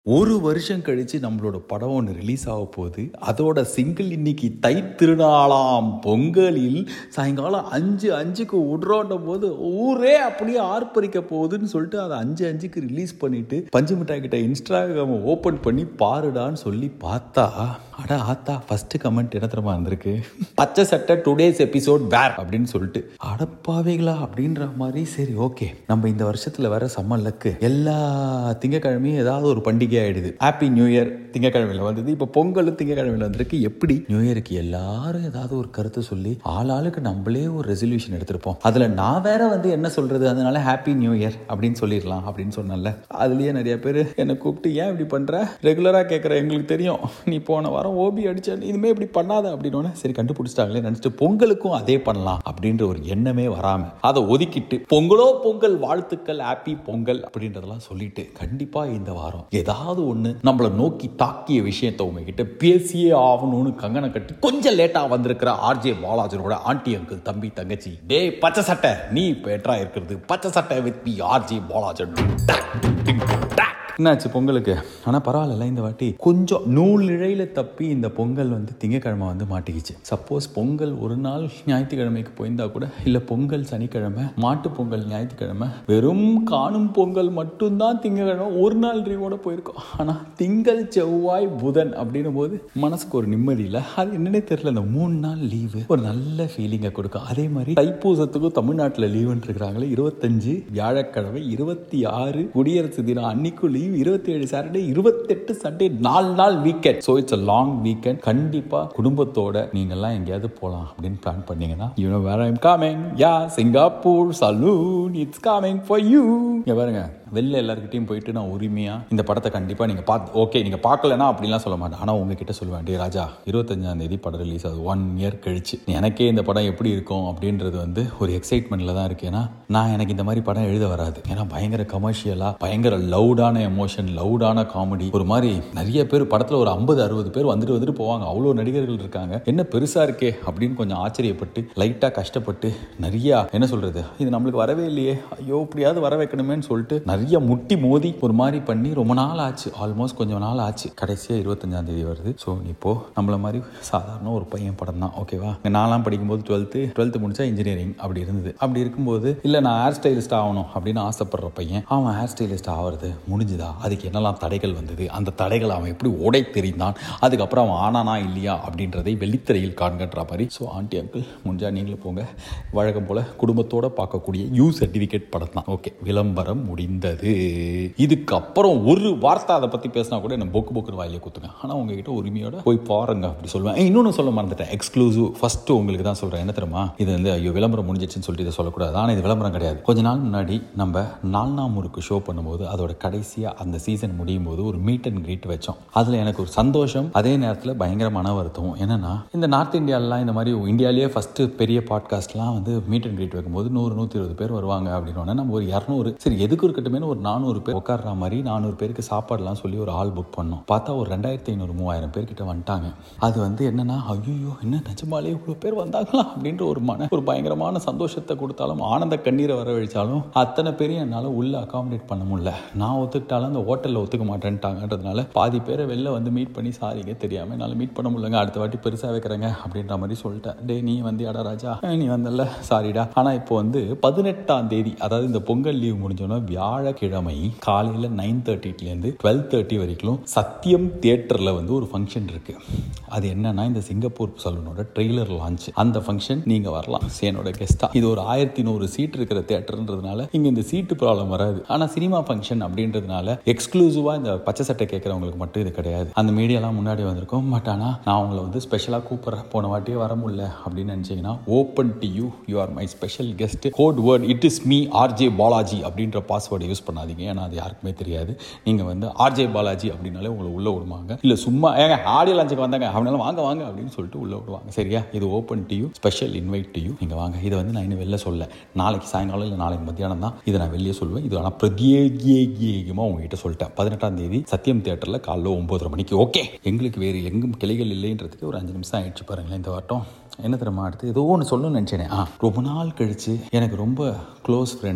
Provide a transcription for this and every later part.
ஒரு வருஷம் கழிச்சு நம்மளோட படம் ஒன்று ரிலீஸ் ஆக போகுது அதோட சிங்கிள் இன்னைக்கு தை திருநாளாம் பொங்கலில் சாயங்காலம் அஞ்சு அஞ்சுக்கு விடுறோன்ற போது ஊரே அப்படியே ஆர்ப்பரிக்க போகுதுன்னு சொல்லிட்டு அதை அஞ்சு அஞ்சுக்கு ரிலீஸ் பண்ணிட்டு பஞ்சு மிட்டாய் கிட்ட இன்ஸ்டாகிராம் ஓப்பன் பண்ணி பாருடான்னு சொல்லி பார்த்தா அட ஆத்தா ஃபர்ஸ்ட் கமெண்ட் என்ன தெரியுமா வந்திருக்கு பச்சை சட்டை டுடேஸ் எபிசோட் வேர் அப்படின்னு சொல்லிட்டு அடப்பாவைகளா அப்படின்ற மாதிரி சரி ஓகே நம்ம இந்த வருஷத்துல வர சம்மல்லக்கு எல்லா திங்கக்கிழமையும் ஏதாவது ஒரு பண்டிகை ஆயிடுது ஹாப்பி நியூ இயர் திங்கக்கிழமையில வந்தது இப்போ பொங்கலும் திங்கக்கிழமையில வந்திருக்கு எப்படி நியூ இயருக்கு எல்லாரும் ஏதாவது ஒரு கருத்து சொல்லி ஆளாளுக்கு நம்மளே ஒரு ரெசல்யூஷன் எடுத்திருப்போம் அதுல நான் வேற வந்து என்ன சொல்றது அதனால ஹாப்பி நியூ இயர் அப்படின்னு சொல்லிடலாம் அப்படின்னு சொன்னல அதுலயே நிறைய பேர் என்னை கூப்பிட்டு ஏன் இப்படி பண்ற ரெகுலரா கேட்குற எங்களுக்கு தெரியும் நீ போன வாரம் ஓபி அடிச்ச இனிமே இப்படி பண்ணாத அப்படின்னு சரி கண்டுபிடிச்சிட்டாங்களே நினைச்சிட்டு பொங்கலுக்கும் அதே பண்ணலாம் அப்படின்ற ஒரு எண்ணமே வராம அதை ஒதுக்கிட்டு பொங்கலோ பொங்கல் வாழ்த்துக்கள் ஹாப்பி பொங்கல் அப்படின்றதெல்லாம் சொல்லிட்டு கண்டிப்பா இந்த வாரம் ஏதாவது ஒண்ணு நம்மளை நோக்கி தாக்கிய விஷயத்தை உங்ககிட்ட பேசியே ஆகணும்னு கங்கனை கட்டி கொஞ்சம் லேட்டா வந்திருக்கிற ஆர்ஜே பாலாஜனோட ஆண்டி அங்கிள் தம்பி தங்கச்சி டேய் பச்சை சட்டை நீ பெட்ரா இருக்கிறது பச்சை சட்டை வித் பி ஆர்ஜே பாலாஜன் டக், டிங், டக். என்னாச்சு பொங்கலுக்கு ஆனால் பரவாயில்ல இந்த வாட்டி கொஞ்சம் நூல் இழையில தப்பி இந்த பொங்கல் வந்து திங்கக்கிழமை வந்து மாட்டிக்கிச்சு சப்போஸ் பொங்கல் ஒரு நாள் ஞாயிற்றுக்கிழமைக்கு போயிருந்தா கூட இல்லை பொங்கல் சனிக்கிழமை மாட்டு பொங்கல் ஞாயிற்றுக்கிழமை வெறும் காணும் பொங்கல் மட்டும்தான் திங்கக்கிழமை ஒரு நாள் லீவோட போயிருக்கோம் ஆனால் திங்கள் செவ்வாய் புதன் அப்படின்னும் போது மனசுக்கு ஒரு நிம்மதி இல்லை அது என்னன்னே தெரியல இந்த மூணு நாள் லீவு ஒரு நல்ல ஃபீலிங்கை கொடுக்கும் அதே மாதிரி தைப்பூசத்துக்கும் தமிழ்நாட்டில் லீவுன்னு இருக்கிறாங்களே இருபத்தஞ்சு வியாழக்கிழமை இருபத்தி ஆறு குடியரசு தினம் அன்னைக்கும் லீவ் இருபத்தி ஏழு சாட்டர்டே இருபத்தெட்டு சண்டே நாலு நாள் weekend so it's a long weekend கண்டிப்பா குடும்பத்தோட நீங்க எல்லாம் எங்கேயாவது போகலாம் அப்படின்னு பிளான் பண்ணீங்கன்னா you know where I'm coming yeah Singapore saloon it's coming for you இங்க பாருங்க வெளில எல்லாருக்கிட்டையும் போயிட்டு நான் உரிமையா இந்த படத்தை கண்டிப்பா நீங்க பார்த்து ஓகே நீங்க பார்க்கலனா அப்படிலாம் சொல்ல மாட்டேன் ஆனா உங்ககிட்ட சொல்லுவேன் டே ராஜா இருபத்தஞ்சாம் தேதி படம் ரிலீஸ் ஆகுது ஒன் இயர் கழிச்சு எனக்கே இந்த படம் எப்படி இருக்கும் அப்படின்றது வந்து ஒரு எக்ஸைட்மெண்ட்ல தான் இருக்கு ஏன்னா நான் எனக்கு இந்த மாதிரி படம் எழுத வராது ஏன்னா பயங்கர கமர்ஷியலா பயங்கர லவுடான எமோஷன் லவுடான காமெடி ஒரு மாதிரி நிறைய பேர் படத்துல ஒரு ஐம்பது அறுபது பேர் வந்துட்டு வந்துட்டு போவாங்க அவ்வளோ நடிகர்கள் இருக்காங்க என்ன பெருசா இருக்கே அப்படின்னு கொஞ்சம் ஆச்சரியப்பட்டு லைட்டா கஷ்டப்பட்டு நிறைய என்ன சொல்றது இது நம்மளுக்கு வரவே இல்லையே ஐயோ இப்படியாவது வர வைக்கணுமேன்னு சொல்லிட்டு நிறைய முட்டி மோதி ஒரு மாதிரி பண்ணி ரொம்ப நாள் ஆச்சு ஆல்மோஸ்ட் கொஞ்சம் நாள் ஆச்சு கடைசியா இருபத்தஞ்சாம் தேதி வருது ஸோ இப்போ நம்மள மாதிரி சாதாரண ஒரு பையன் படம் தான் ஓகேவா நான்லாம் படிக்கும்போது டுவெல்த்து டுவெல்த்து முடிச்சா இன்ஜினியரிங் அப்படி இருந்தது அப்படி இருக்கும்போது இல்லை நான் ஹேர் ஸ்டைலிஸ்ட் ஆகணும் அப்படின்னு ஆசைப்படுற பையன் அவன் ஹேர் ஸ்டைலிஸ்ட் ஆகிறது முடிஞ்சுதா அதுக்கு என்னெல்லாம் தடைகள் வந்தது அந்த தடைகளை அவன் எப்படி உடை தெரிந்தான் அதுக்கப்புறம் அவன் ஆனானா இல்லையா அப்படின்றதை வெள்ளித்திரையில் காண்கன்ற மாதிரி ஸோ ஆண்டி அங்கிள் முடிஞ்சா நீங்களும் போங்க வழக்கம் போல குடும்பத்தோட பார்க்கக்கூடிய யூ சர்டிஃபிகேட் படம் தான் ஓகே விளம்பரம் முடிந்தது இதுக்கப்புறம் ஒரு வார்த்தை அதை பற்றி பேசினா கூட என்ன பொக்கு பொக்குன்னு வாயிலே குத்துங்க ஆனால் உங்ககிட்ட உரிமையோட போய் பாருங்க அப்படி சொல்லுவேன் இன்னொன்று சொல்ல மறந்துட்டேன் எக்ஸ்க்ளூசிவ் ஃபர்ஸ்ட் உங்களுக்கு தான் சொல்கிறேன் என்ன தெரியுமா இது வந்து ஐயோ விளம்பரம் முடிஞ்சிச்சுன்னு சொல்லிட்டு இதை சொல்லக்கூடாது ஆனால் இது விளம்பரம் கிடையாது கொஞ்ச நாள் முன்னாடி நம்ம நால்நாமூருக்கு ஷோ பண்ணும்போது அதோட கடைசியாக அந்த சீசன் முடியும் போது ஒரு மீட் அண்ட் கிரீட் வச்சோம் அதில் எனக்கு ஒரு சந்தோஷம் அதே நேரத்தில் பயங்கர மன வருத்தம் என்னன்னா இந்த நார்த் இந்தியாலலாம் இந்த மாதிரி இந்தியாலேயே ஃபர்ஸ்ட் பெரிய பாட்காஸ்ட்லாம் வந்து மீட் அண்ட் கிரீட் வைக்கும்போது நூறு நூற்றி இருபது பேர் வருவாங்க அப்படின்னு நம்ம ஒரு இரநூறு சரி எதுக்கு இருக்கட்டுமே ஒரு நானூறு பேர் உட்கார்ற மாதிரி நானூறு பேருக்கு சாப்பாடுலாம் சொல்லி ஒரு ஆள் புக் பண்ணோம் பார்த்தா ஒரு ரெண்டாயிரத்தி ஐநூறு மூவாயிரம் பேர் கிட்ட வந்துட்டாங்க அது வந்து என்னன்னா ஐயோ என்ன நிஜமாலே இவ்வளோ பேர் வந்தாங்களா அப்படின்ற ஒரு மன ஒரு பயங்கரமான சந்தோஷத்தை கொடுத்தாலும் ஆனந்த கண்ணீரை வரவழைச்சாலும் அத்தனை பேரையும் என்னால் உள்ள அகாமடேட் பண்ண முடியல நான் ஒத்துக்கிட்டாலும் அந்த ஹோட்டலில் ஒத்துக்க மாட்டேன்ட்டாங்கன்றதுனால பாதி பேரை வெளில வந்து மீட் பண்ணி சாரிங்க தெரியாமல் என்னால் மீட் பண்ண முடியலங்க அடுத்த வாட்டி பெருசாக வைக்கிறேங்க அப்படின்ற மாதிரி சொல்லிட்டேன் டே நீ வந்து அடா ராஜா அஹ் நீ வந்தல சாரிடா ஆனால் இப்போ வந்து பதினெட்டாம் தேதி அதாவது இந்த பொங்கல் லீவ் முடிஞ்சோன்னா வியாழக்கிழமை காலையில் நைன் தேர்ட்டிலேருந்து டுவெல் தேர்ட்டி வரைக்கும் சத்தியம் தியேட்டரில் வந்து ஒரு ஃபங்க்ஷன் இருக்கு அது என்னன்னா இந்த சிங்கப்பூர் சலூனோட ட்ரெய்லர் லான்ச் அந்த ஃபங்க்ஷன் நீங்கள் வரலாம் என்னோட கெஸ்டா இது ஒரு ஆயிரத்தி நூறு சீட் இருக்கிற தேட்டர்ன்றதுனால இங்கே இந்த சீட்டு ப்ராப்ளம் வராது ஆனால் சினிமா ஃபங்க்ஷன் அப்படின்றதுனால எக்ஸ்க்ளூசிவாக இந்த பச்சை சட்டை கேட்குறவங்களுக்கு மட்டும் இது கிடையாது அந்த மீடியாலாம் முன்னாடி வந்திருக்கும் பட் ஆனால் நான் உங்களை வந்து ஸ்பெஷலாக கூப்பிட்றேன் போன வாட்டியே வர முடியல அப்படின்னு நினச்சிங்கன்னா open to you you are my special guest code word it is me RJ Balaji அப்படின்ற பாஸ்வேர்டை யூஸ் பண்ணாதீங்க ஏன்னா அது யாருக்குமே தெரியாது நீங்கள் வந்து ஆர்ஜே பாலாஜி அப்படின்னாலே உங்களை உள்ளே விடுவாங்க இல்லை சும்மா ஏங்க ஆடியோ லான்ச்சுக்கு வந்தாங்க அப்படின்னாலும் வாங்க வாங்க அப்படின்னு சொல்லிட்டு உள்ளே விடுவாங்க சரியா இது open to you special invite to you நீங்கள் வாங்க இதை வந்து நான் இன்னும் வெளில சொல்ல நாளைக்கு சாயங்காலம் இல்லை நாளைக்கு மத்தியானம் தான் இதை நான் வெளியே சொல்லுவேன் இது ஆனால் பிரத்யேகியமாக உங்ககிட்ட சொல்லிட்டேன் பதினெட்டாம் தேதி சத்தியம் தியேட்டரில் காலைல ஒம்பதரை மணிக்கு ஓகே எங்களுக்கு வேறு எங்கும் கிளைகள் இல்லைன்றதுக்கு ஒரு அஞ்சு நிமிஷம் ஆயிடுச்சு பாருங்களேன் இந்த வாட்டம் என்ன தெரியுமா அடுத்து ஏதோ ஒன்று சொல்லணும்னு நினச்சேனே ஆ ரொம்ப நாள் கழிச்சு எனக்கு ரொம்ப க்ளோஸ் ஃப்ரெண்டாக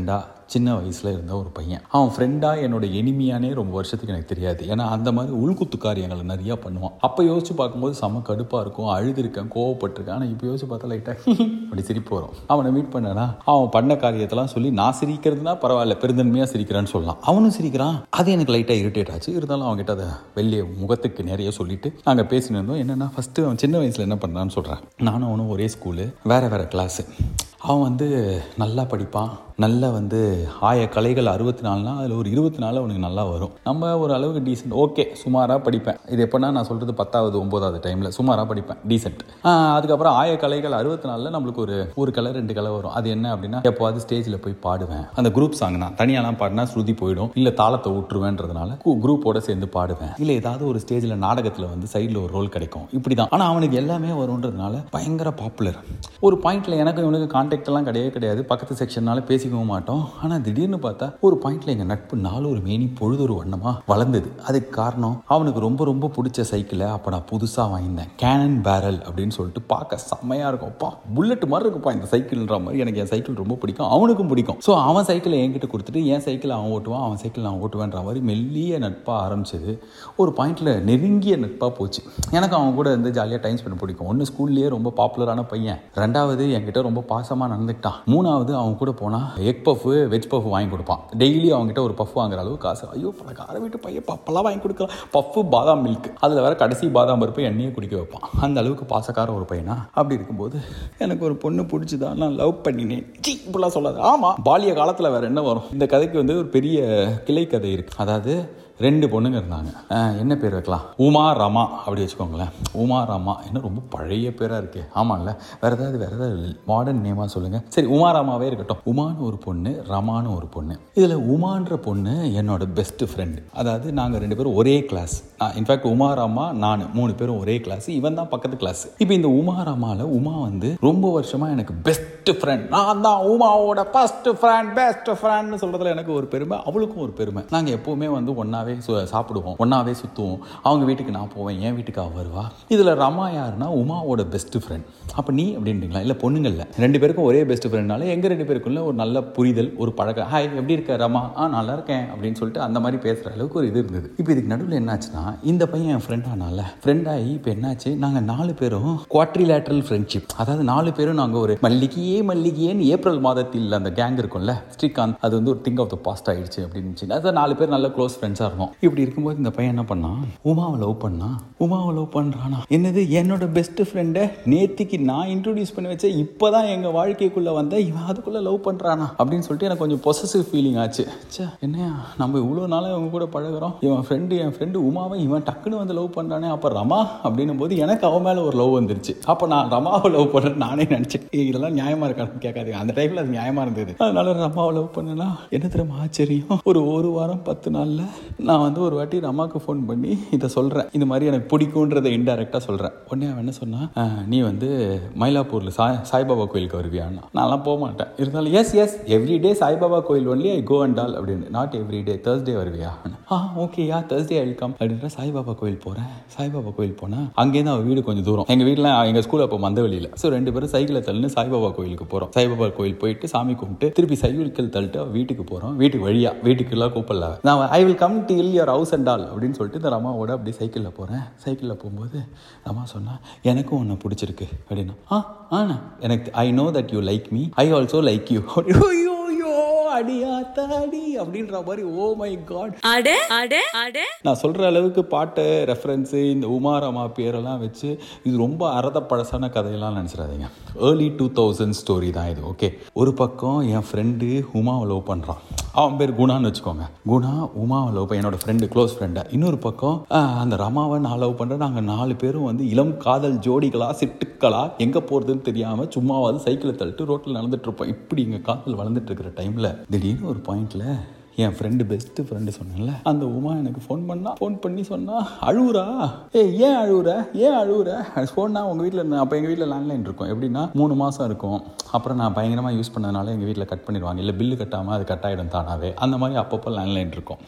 சின்ன வயசில் இருந்த ஒரு பையன் அவன் ஃப்ரெண்டாக என்னோட எனிமியானே ரொம்ப வருஷத்துக்கு எனக்கு தெரியாது ஏன்னா அந்த மாதிரி உள்குத்து காரியங்களை நிறையா பண்ணுவான் அப்போ யோசிச்சு பார்க்கும்போது செம்ம கடுப்பாக இருக்கும் அழுதுருக்கேன் கோவப்பட்டிருக்கேன் ஆனால் இப்போ யோசிச்சு பார்த்தா லைட்டாக அப்படி சிரிப்பு வரும் அவனை மீட் பண்ணனா அவன் பண்ண காரியத்தெல்லாம் சொல்லி நான் சிரிக்கிறதுனா பரவாயில்ல பெருந்தன்மையாக சிரிக்கிறான்னு சொல்லலாம் அவனும் சிரிக்கிறான் அது எனக்கு லைட்டாக இரிட்டேட் ஆச்சு இருந்தாலும் அவன்கிட்ட அதை வெளியே முகத்துக்கு நிறைய சொல்லிட்டு நாங்கள் பேசினு இருந்தோம் என்னென்னா ஃபஸ்ட்டு அவன் சின்ன வயசில் என்ன பண்ணான்னு சொல்கிறேன் நானும் அவனும் ஒரே ஸ்கூலு வேறு வேறு கிளாஸு அவன் வந்து நல்லா படிப்பான் நல்லா வந்து ஆய கலைகள் அறுபத்தி நாலுனா அதில் ஒரு இருபத்தி நாலு அவனுக்கு நல்லா வரும் நம்ம ஒரு அளவுக்கு டீசென்ட் ஓகே சுமாராக படிப்பேன் இது எப்போனா நான் சொல்கிறது பத்தாவது ஒம்போதாவது டைமில் சுமாராக படிப்பேன் டீசென்ட் அதுக்கப்புறம் ஆய கலைகள் அறுபத்தி நாலில் நம்மளுக்கு ஒரு ஒரு கலை ரெண்டு கலை வரும் அது என்ன அப்படின்னா எப்போவாது ஸ்டேஜில் போய் பாடுவேன் அந்த குரூப் சாங் நான் தனியாலாம் பாடினா ஸ்ருதி போயிடும் இல்லை தாளத்தை விட்டுருவேன்றதுனால குரூப்போட சேர்ந்து பாடுவேன் இல்லை ஏதாவது ஒரு ஸ்டேஜில் நாடகத்தில் வந்து சைடில் ஒரு ரோல் கிடைக்கும் இப்படி தான் ஆனால் அவனுக்கு எல்லாமே வரும்ன்றதுனால பயங்கர பாப்புலர் ஒரு பாயிண்ட்ல எனக்கு இவனுக்கு கான்டாக்ட் எல்லாம் கிடையவே கிடையாது பக்கத்து செக்ஷன்னால பேசிக்கவும் மாட்டோம் ஆனால் திடீர்னு பார்த்தா ஒரு பாயிண்ட்ல எங்கள் நட்பு நாலு ஒரு மேனி பொழுதொரு வண்ணமாக வளர்ந்தது அதுக்கு காரணம் அவனுக்கு ரொம்ப ரொம்ப பிடிச்ச சைக்கிளை அப்போ நான் புதுசாக வாங்கியிருந்தேன் கேனன் பேரல் அப்படின்னு சொல்லிட்டு பார்க்க செம்மையாக இருக்கும் அப்பா புல்லட் மாதிரி இருக்குப்பா இந்த சைக்கிள்ன்ற மாதிரி எனக்கு என் சைக்கிள் ரொம்ப பிடிக்கும் அவனுக்கும் பிடிக்கும் ஸோ அவன் சைக்கிளை என்கிட்ட கொடுத்துட்டு என் சைக்கிள் அவன் ஓட்டுவான் அவன் சைக்கிள் நான் ஓட்டுவேன்ற மாதிரி மெல்லிய நட்பாக ஆரம்பிச்சது ஒரு பாயிண்ட்ல நெருங்கிய நட்பாக போச்சு எனக்கு அவன் கூட வந்து ஜாலியாக டைம் ஸ்பெண்ட் பிடிக்கும் ஒன்று ஸ்கூல்லேயே ரொம்ப பாப்புலரான பையன் ரெண்டாவது என்கிட்ட ரொம்ப பாசமாக நடந்துக்கிட்டான் மூணாவது அவன் கூட போனால் எக் பஃப் வெஜ் பஃப் வாங்கி கொடுப்பான் டெய்லி அவங்ககிட்ட ஒரு பஃப் வாங்குற அளவு காசு ஐயோ பழக்கார வீட்டு பையன் பப்பெல்லாம் வாங்கி கொடுக்கலாம் பஃப்பு பாதாம் மில்க் அதில் வேற கடைசி பாதாம் பருப்பு எண்ணெயை குடிக்க வைப்பான் அந்த அளவுக்கு பாசக்கார ஒரு பையனா அப்படி இருக்கும்போது எனக்கு ஒரு பொண்ணு பிடிச்சிதான் நான் லவ் பண்ணினேன் சி இப்படிலாம் சொல்லாது ஆமாம் பாலிய காலத்தில் வேற என்ன வரும் இந்த கதைக்கு வந்து ஒரு பெரிய கிளை கதை இருக்கு அதாவது ரெண்டு பொண்ணுங்க இருந்தாங்க அஹ் என்ன பேர் வைக்கலாம் உமா ரமா அப்படி வச்சுக்கோங்களேன் உமா ரமா என்ன ரொம்ப பழைய பேராக இருக்கு ஆமாம்ல வேற ஏதாவது வேற ஏதாவது மாடர்ன் நேமாக சொல்லுங்கள் சரி உமா ராமாவே இருக்கட்டும் உமான்னு ஒரு பொண்ணு ரமான்னு ஒரு பொண்ணு இதில் உமான்ற பொண்ணு என்னோட பெஸ்ட் ஃப்ரெண்டு அதாவது நாங்கள் ரெண்டு பேரும் ஒரே கிளாஸ் இன்ஃபேக்ட் உமா ராமா நான் மூணு பேரும் ஒரே கிளாஸ் இவன் தான் பக்கத்து கிளாஸ் இப்போ இந்த உமா ராமாவில் உமா வந்து ரொம்ப வருஷமாக எனக்கு பெஸ்ட் ஃப்ரெண்ட் நான் தான் உமாவோட ஃபர்ஸ்ட் ஃப்ரெண்ட் பெஸ்ட் ஃப்ரெண்ட்னு சொல்கிறதுல எனக்கு ஒரு பெருமை அவளுக்கும் ஒரு பெருமை நாங்கள் எப்போவுமே வந்து ஒன்றாவே சாப்பிடுவோம் ஒன்றாவே சுற்றுவோம் அவங்க வீட்டுக்கு நான் போவேன் என் வீட்டுக்கு அவ வருவா இதில் ரமா யாருன்னா உமாவோட பெஸ்ட் ஃப்ரெண்ட் அப்போ நீ அப்படின்றீங்களா இல்லை பொண்ணுங்கள்ல ரெண்டு பேருக்கும் ஒரே பெஸ்ட் ஃப்ரெண்ட்னால எங்கள் ரெண்டு பேருக்குள்ள ஒரு நல்ல புரிதல் ஒரு பழக்கம் ஹாய் எப்படி இருக்க ரமா ஆ நல்லா இருக்கேன் அப்படின்னு சொல்லிட்டு அந்த மாதிரி பேசுகிற அளவுக்கு ஒரு இது இருந்தது இப்போ இதுக்கு நடுவில் என்னாச்சுன்னா இந்த பையன் என் ஃப்ரெண்ட் ஆனால ஃப்ரெண்ட் ஆகி இப்போ என்னாச்சு நாங்கள் நாலு பேரும் குவாட்ரிலேட்ரல் ஃப்ரெண்ட்ஷிப் அதாவது நாலு பேரும் நாங்கள் ஒரு மல்லிகையே மல்லிகையேன்னு ஏப்ரல் மாதத்தில் அந்த கேங் இருக்கும்ல ஸ்ரீகாந்த் அது வந்து ஒரு திங்க் ஆஃப் த பாஸ்ட் ஆயிடுச்சு அப்படின்னு இருந்துச்சு அதான் நாலு பேர் நல்ல க்ளோஸ் ஃப்ரெண்ட்ஸாக இருந்தோம் இப்படி இருக்கும்போது இந்த பையன் என்ன பண்ணான் உமாவை லவ் பண்ணா உமாவை லவ் பண்ணுறானா என்னது என்னோட பெஸ்ட் ஃப்ரெண்டை நேத்திக்கு நான் இன்ட்ரோடியூஸ் பண்ணி வச்சேன் இப்போ தான் எங்கள் வாழ்க்கைக்குள்ளே வந்த இவன் அதுக்குள்ளே லவ் பண்ணுறானா அப்படின்னு சொல்லிட்டு எனக்கு கொஞ்சம் பொசசிவ் ஃபீலிங் ஆச்சு ச்சே என்னையா நம்ம இவ்வளோ நாளாக இவங்க கூட பழகுறோம் இவன் ஃப்ரெண்டு என் ஃப்ரெண்டு உமாவை இவன் டக்குன்னு வந்து லவ் பண்ணுறானே அப்போ ரமா அப்படின்னும் போது எனக்கு அவன் மேலே ஒரு லவ் வந்துருச்சு அப்போ நான் ரமாவை லவ் பண்ணுறேன் நானே நினச்சேன் இதெல்லாம் நியாயமாக இருக்கான்னு கேட்காதீங்க அந்த டைமில் அது நியாயமாக இருந்தது அதனால ரமாவை லவ் பண்ணனா என்ன தெரியுமா ஆச்சரியம் ஒரு ஒரு வாரம் பத்து நாளில் நான் வந்து ஒரு வாட்டி ரமாக்கு ஃபோன் பண்ணி இதை சொல்கிறேன் இந்த மாதிரி எனக்கு பிடிக்குன்றதை இன்டெரக்டாக சொல்கிறேன் உடனே அவன் என்ன சொன்னா "அஹ், நீ வந்து மயிலாப்பூரில் சாய் சாய்பாபா கோயிலுக்கு வருவியான்னா நான்லாம் போக மாட்டேன் இருந்தாலும் yes yes every day Saibaba கோயில் only I go and all அப்படின்னு நாட் எவ்ரி டே தேர்ஸ்டே வருவியா ah okay yeah Thursday I come அப்படின்ற சாய்பாபா கோயில் போகிறேன் சாய்பாபா கோயில் போனால் அங்கேருந்து அவள் வீடு கொஞ்சம் தூரம் எங்கள் வீட்டில் எங்கள் ஸ்கூல் அப்போ மந்தவெளியில் ஸோ ரெண்டு பேரும் சைக்கிளை தள்ளுன்னு சாய்பாபா கோயிலுக்கு போகிறோம் சாய்பாபா கோயில் போயிட்டு சாமி கும்பிட்டு திருப்பி சைக்கிள் தள்ளிட்டு அவ வீட்டுக்கு போகிறோம் வீட்டுக்கு வழியா வீட்டுக்குலாம் கூப்பிடல நான் ஐ வில் கம் டு இல் யுவர் ஹவுஸ் அண்ட் ஆல் அப்படின்னு சொல்லிட்டு இந்த ரமாவோட அப்படியே சைக்கிளில் போகிறேன் சைக்கிளில் போகும்போது ரமா சொன்னா எனக்கும் உன்னை பிடிச்சிருக்கு அப்படின்னா ஆ ஆனா எனக்கு I know that you like me I also like you ஐயோ அடியா தாடி அப்படின்ற மாதிரி ஓ மை காட் அட அட அட நான் சொல்கிற அளவுக்கு பாட்டு ரெஃபரன்ஸு இந்த உமாராமா பேரெல்லாம் வச்சு இது ரொம்ப அறத பழசான கதையெல்லாம் நினச்சிடாதீங்க ஏர்லி டூ தௌசண்ட் ஸ்டோரி தான் இது ஓகே ஒரு பக்கம் என் ஃப்ரெண்டு உமாவை லவ் பண்ணுறான் அவன் பேர் குணான்னு வச்சுக்கோங்க குணா உமாவை லவ் பண்ண என்னோட ஃப்ரெண்டு க்ளோஸ் ஃப்ரெண்டு இன்னொரு பக்கம் ஆஹ், அந்த ரமாவை நான் லவ் பண்ணுறேன் நாங்கள் நாலு பேரும் வந்து இளம் காதல் ஜோடிகளா சிட்டுக்களா எங்கே போகிறதுன்னு தெரியாமல் சும்மாவாது சைக்கிளை தள்ளிட்டு ரோட்டில் நடந்துட்டு இருப்போம் இப்படி எங்கள் காதல் வளர்ந்துட்டு இருக்கிற டைமில் திடீர்னு ஒரு பாயிண்ட்ல என் ஃப்ரெண்டு பெஸ்ட்டு ஃப்ரெண்டு சொன்னேன்ல அந்த உமா எனக்கு ஃபோன் பண்ணா ஃபோன் பண்ணி சொன்னா அழுவுறா ஏய் ஏன் அழுவுற ஏன் அழுவுற ஃபோன்னா உங்கள் வீட்டில் அப்போ எங்கள் வீட்டில் லேண்ட்லைன் இருக்கும் எப்படின்னா மூணு மாதம் இருக்கும் அப்புறம் நான் பயங்கரமாக யூஸ் பண்ணதுனால எங்கள் வீட்டில் கட் பண்ணிடுவாங்க இல்லை பில்லு கட்டாமல் அது கட் ஆகிடும் தானாவே அந்த மாதிரி அப்பப்போ லேண்ட்லைன் இருக்கும்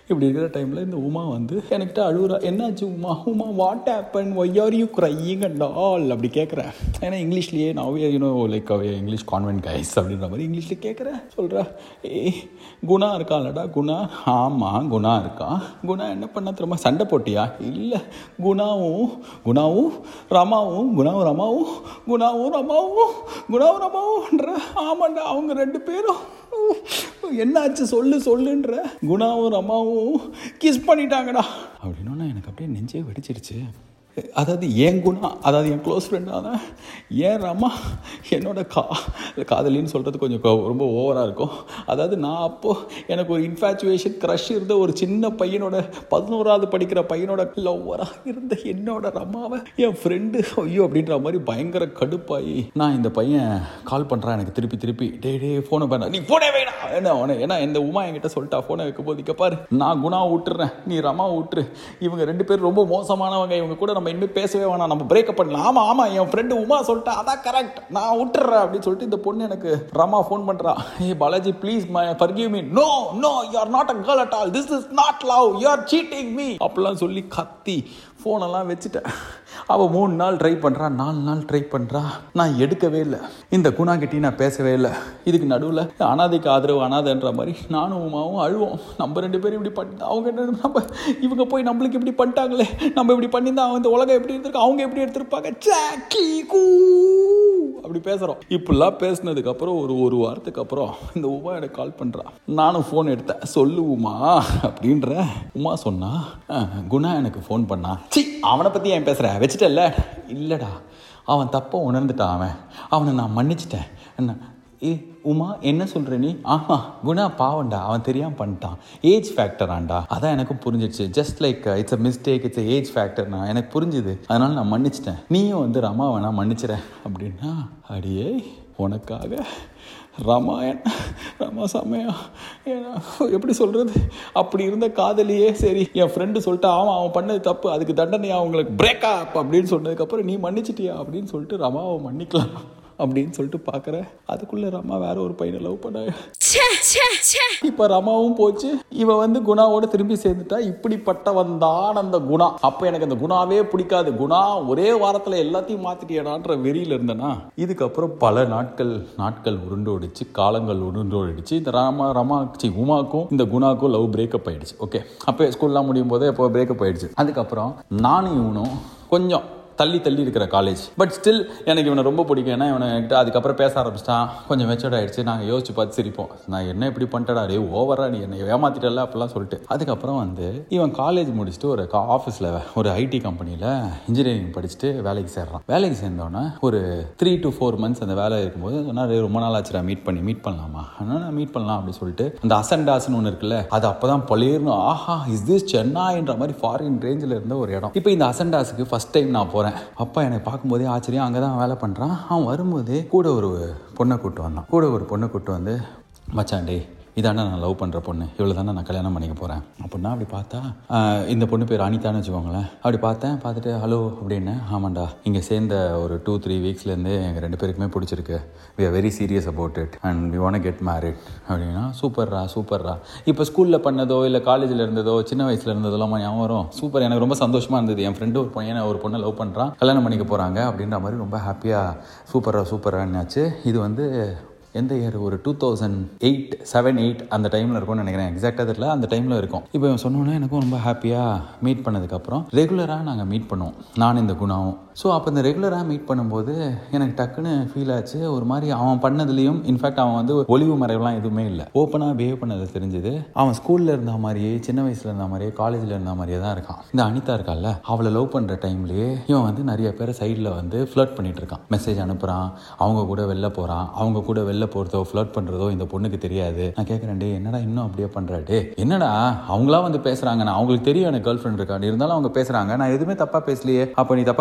இப்படி இருக்கிற டைமில் இந்த உமா வந்து என்கிட்ட அழுகுறா என்னாச்சு Uma Uma what happen why are you crying and all அப்படி கேட்குறேன் ஏன்னா இங்கிலீஷ்லேயே நான் you know like English convent guys அப்படின்ற மாதிரி இங்கிலீஷில் கேட்குறேன் சொல்கிறா ஏய் குணா இருக்கான்லடா குணா ஆமாம் குணா இருக்கான் குணா என்ன பண்ண தெரியுமா சண்டை போட்டியா இல்லை குணாவும் குணாவும் ரமாவும் குணாவும் ரமாவும் குணாவும் ரமாவும் குணாவும் ரமாவும்ன்ற ஆமாண்டா அவங்க ரெண்டு பேரும் என்னாச்சு சொல்லு சொல்லுன்ற குணாவும் ரமாவும் கிஸ் பண்ணிட்டாங்கடா அப்படின்னா எனக்கு அப்படியே நெஞ்சே வெடிச்சிருச்சு அதாவது என் குணா அதாவது என் க்ளோஸ் ஃப்ரெண்டான ஏன் ராமா என்னோட கா காதலின்னு சொல்கிறது கொஞ்சம் கொ- ரொம்ப ஓவராக இருக்கும் அதாவது நான் அப்போது எனக்கு ஒரு இன்ஃபேச்சுவேஷன் க்ரஷ் இருந்த ஒரு சின்ன பையனோட பதினோராவது படிக்கிற பையனோட லவ்வராக இருந்த என்னோட ரமாவை என் ஃப்ரெண்டு ஐயோ அப்படின்ற மாதிரி பயங்கர கடுப்பாகி நான் இந்த பையன் கால் பண்ணுறான் எனக்கு திருப்பி திருப்பி டே டே ஃபோனை பண்ண நீ ஃபோனே வேணாம் என்ன அவனை ஏன்னா இந்த உமா என்கிட்ட சொல்லிட்டா ஃபோனை வைக்கும் போது இங்க பாரு நான் குணா விட்டுறேன் நீ ரமா விட்டுரு இவங்க ரெண்டு பேரும் ரொம்ப மோசமானவங்க இவங்க கூட நம்ம இனிமேல் பேசவே வேணாம் நம்ம பிரேக்கப் பண்ணலாம் ஆமாம் ஆமாம் என் ஃப்ரெண்டு உமா சொல்லிட்டா அதான் கரெக்ட் நான் விட்டுறேன் அப்படின்னு சொல்லிட்டு இந்த பொண்ணு எனக்கு ரமா ஃபோன் பண்ணுறா ஏ Balaji please my forgive me no no you are not a girl at all this is not love you are cheating me அப்படிலாம் சொல்லி கத்தி ஃபோனெல்லாம் வச்சுட்டேன் அவள் மூணு நாள் ட்ரை பண்ணுறா நாலு நாள் ட்ரை பண்ணுறா நான் எடுக்கவே இல்லை இந்த குணா கிட்டேயும் நான் பேசவே இல்லை இதுக்கு நடுவில் அனாதைக்கு ஆதரவு அனாதைன்ற மாதிரி நானும் உமாவும் அழுவோம் நம்ம ரெண்டு பேரும் இப்படி பண்ணி அவங்க என்ன நம்ம இவங்க போய் நம்மளுக்கு இப்படி பண்ணிட்டாங்களே நம்ம இப்படி பண்ணியிருந்தா அவன் இந்த உலகம் எப்படி இருந்திருக்கு அவங்க எப்படி எடுத்திருப்பாங்க சாக்கி கூ அப்படி பேசுகிறோம் இப்படிலாம் பேசினதுக்கு அப்புறம் ஒரு ஒரு வாரத்துக்கு அப்புறம் இந்த உமா எனக்கு கால் பண்ணுறா நானும் ஃபோன் எடுத்தேன் சொல்லு உமா அப்படின்ற உமா சொன்னா "அஹ், குணா எனக்கு ஃபோன் பண்ணா சி அவனை பற்றி ஏன் பேசுகிறேன் வச்சுட்டல்ல இல்லைடா அவன் தப்பை உணர்ந்துட்டான் அவன் அவனை நான் மன்னிச்சிட்டேன் என்ன ஏ உமா என்ன சொல்கிற நீ ஆமா குணா பாவண்டா அவன் தெரியாமல் பண்ணிட்டான் ஏஜ் ஃபேக்டராண்டா அதான் எனக்கும் புரிஞ்சிடுச்சு just like it's a mistake it's age ஃபேக்டர்னா எனக்கு புரிஞ்சுது அதனால நான் மன்னிச்சிட்டேன் நீயும் வந்து ரமா வேணா மன்னிச்சிட அப்படின்னா அடியே உனக்காக ராமாயண் ராமா சமயா ஏன்னா, எப்படி சொல்கிறது அப்படி இருந்த காதலியே சரி என் ஃப்ரெண்டு சொல்லிட்டு அவன் அவன் பண்ணது தப்பு அதுக்கு தண்டனையா அவங்களுக்கு பிரேக்கப் அப்படின்னு சொன்னதுக்கப்புறம் நீ மன்னிச்சிட்டியா அப்படின்னு சொல்லிட்டு ரமாவை மன்னிக்கலாம் அப்படின்னு சொல்லிட்டு பார்க்குறேன் அதுக்குள்ளே ரமா வேற ஒரு பையனை லவ் பண்ண இப்போ ரமாவும் போச்சு இவன் வந்து குணாவோட திரும்பி சேர்ந்துட்டா இப்படிப்பட்டவன் தான் அந்த குணா அப்போ எனக்கு அந்த குணாவே பிடிக்காது குணா ஒரே வாரத்தில் எல்லாத்தையும் மாத்திட்டியடான்ற வெறியில இருந்தேனா இதுக்கப்புறம் பல நாட்கள் நாட்கள் உருண்டோடிச்சு காலங்கள் உருண்டோடிச்சு இந்த ராமா ரமா சி உமாக்கும் இந்த குணாக்கும் லவ் பிரேக்கப் ஆயிடுச்சு ஓகே அப்போ ஸ்கூல்லாம் முடியும் போதே இப்போ பிரேக்கப் ஆயிடுச்சு அதுக்கப்புறம் நானும் இவனும் கொஞ்சம் தள்ளி தள்ளி இருக்கிற காலேஜ் பட் ஸ்டில் எனக்கு இவனை ரொம்ப பிடிக்கும் ஏன்னா இவனை என்கிட்ட அதுக்கப்புறம் பேச ஆரம்பிச்சிட்டான் கொஞ்சம் மெச்சூர்ட் ஆயிடுச்சு நாங்கள் யோசிச்சு பார்த்து சிரிப்போம் நான் என்ன இப்படி பண்ணிட்டடா ரே ஓவரா நீ என்னை ஏமாத்திட்டல அப்படிலாம் சொல்லிட்டு அதுக்கப்புறம் வந்து இவன் காலேஜ் முடிச்சுட்டு ஒரு ஆஃபீஸில் ஒரு ஐடி கம்பெனியில் இன்ஜினியரிங் படிச்சுட்டு வேலைக்கு சேர்றான் வேலைக்கு சேர்ந்தோன்னே ஒரு த்ரீ டு ஃபோர் மந்த்ஸ் அந்த வேலை இருக்கும்போது சொன்னா "ரே, ரொம்ப நாள் ஆச்சுடா மீட் பண்ணி மீட் பண்ணலாமா அதனால மீட் பண்ணலாம் அப்படின்னு சொல்லிட்டு அந்த அசண்டாஸ்னு ஒன்று இருக்குல்ல அது அப்போ தான் பழையர்னு ஆஹா இஸ் திஸ் சென்னைன்ற மாதிரி ஃபாரின் ரேஞ்சில் இருந்த ஒரு இடம் இப்போ இந்த அசண்டாஸுக்கு ஃபர்ஸ்ட் டைம் நான் போகிறேன் அப்பா எனக்கு பார்க்கும்போதே ஆச்சரியம் அங்கே தான் வேலை பண்ணுறான் அவன் வரும்போதே கூட ஒரு பொண்ணை கூட்டு வந்தான் கூட ஒரு பொண்ணை கூட்டு வந்து மச்சான் டேய் இதாண்டா நான் லவ் பண்ணுற பொண்ணு இவ்வளோ தானே நான் கல்யாணம் பண்ணிக்க போகிறேன் அப்படின்னா அப்படி பார்த்தா ஆஹ், இந்த பொண்ணு பேர் அனிதான்னு வச்சுக்கோங்களேன் அப்படி பார்த்தேன் பார்த்துட்டு ஹலோ அப்படின்னு ஆமாண்டா இங்கே சேர்ந்த ஒரு டூ த்ரீ வீக்ஸ்லேருந்து எங்கள் ரெண்டு பேருக்குமே பிடிச்சிருக்கு we are very serious about it and we want get married அப்படின்னா சூப்பர்ரா சூப்பர்ரா இப்போ ஸ்கூலில் பண்ணதோ இல்லை காலேஜில் இருந்ததோ சின்ன வயசில் இருந்ததெல்லாம் ஞாபகம் வரும் சூப்பர் எனக்கு ரொம்ப சந்தோஷமாக இருந்தது என் ஃப்ரெண்டு ஒரு பையனை ஒரு பொண்ணை லவ் பண்ணுறான் கல்யாணம் பண்ணிக்க போகிறாங்க அப்படின்ற மாதிரி ரொம்ப ஹாப்பியாக சூப்பராக சூப்பரான்னாச்சு இது வந்து எந்த இயர் ஒரு two thousand eight seven eight அந்த டைமில் இருக்கும்னு நினைக்கிறேன் எக்ஸாக்டாக தெரியல அந்த டைமில் இருக்கும் இப்போ இவன் சொன்னோன்னே எனக்கும் ரொம்ப ஹாப்பியாக மீட் பண்ணதுக்கப்புறம் ரெகுலராக நாங்கள் மீட் பண்ணுவோம் நான் இந்த குணாவும் ஸோ அப்போ இந்த ரெகுலராக மீட் பண்ணும்போது எனக்கு டக்குன்னு ஃபீல் ஆச்சு ஒரு மாதிரி அவன் பண்ணதுலேயும் இன்ஃபேக்ட் அவன் வந்து ஒளிவு மறைவுலாம் எதுவுமே இல்லை ஓப்பனாக பிஹேவ் பண்ணது தெரிஞ்சுது அவன் ஸ்கூலில் இருந்த மாதிரியே சின்ன வயசில் இருந்த மாதிரியே காலேஜில் இருந்த மாதிரியே தான் இருக்கான் இந்த அனிதா இருக்கால்ல அவளை லவ் பண்ணுற டைம்லேயே இவன் வந்து நிறைய பேர் சைடில் வந்து ஃப்ளர்ட் பண்ணிட்டு இருக்கான் மெசேஜ் அனுப்புகிறான் அவங்க கூட வெளில போகிறான் அவங்க கூட வெளில போகிறதோ ஃப்ளர்ட் பண்ணுறதோ இந்த பொண்ணுக்கு தெரியாது நான் கேட்குறேன் டே என்னடா இன்னும் அப்படியே பண்ணுறா டே என்னடா அவங்களா வந்து பேசுகிறாங்க நான் அவங்களுக்கு தெரியும் எனக்கு கேர்ள் ஃப்ரெண்ட் இருக்கான்னு இருந்தாலும் அவங்க பேசுகிறாங்க நான் எதுவுமே தப்பாக பேசலையே அப்போ நீ தப்பாக பேசலன்னா